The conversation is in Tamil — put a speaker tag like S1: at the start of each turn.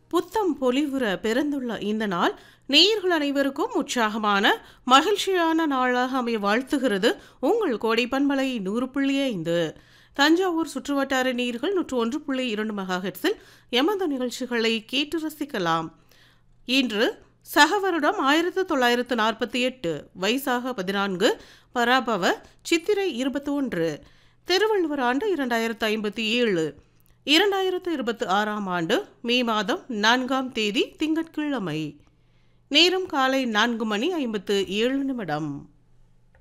S1: புத்தம் பொலிவுற பிறந்துள்ள இந்த நாள் நேயர்கள் அனைவருக்கும் உற்சாகமான மகிழ்ச்சியான நாளாக அமைய வாழ்த்துகிறது உங்கள் கோடை பண்பலை நூறு புள்ளி ஐந்து தஞ்சாவூர் சுற்றுவட்டார நீர்கள் நூற்று ஒன்று புள்ளி இரண்டு மெகாஹெட்ஸில் எமது நிகழ்ச்சிகளை கேட்டு ரசிக்கலாம் இன்று சக வருடம் ஆயிரத்து தொள்ளாயிரத்து நாற்பத்தி எட்டு வைசாக பதினான்கு பராபவ சித்திரை இருபத்தி ஒன்று திருவள்ளுவர் ஆண்டு இரண்டாயிரத்து ஐம்பத்தி ஏழு இரண்டாயிரத்து இருபத்தி ஆறாம் ஆண்டு மே மாதம் நான்காம் தேதி திங்கட்கிழமை நேரம் காலை நான்கு மணி ஐம்பத்து ஏழு நிமிடம்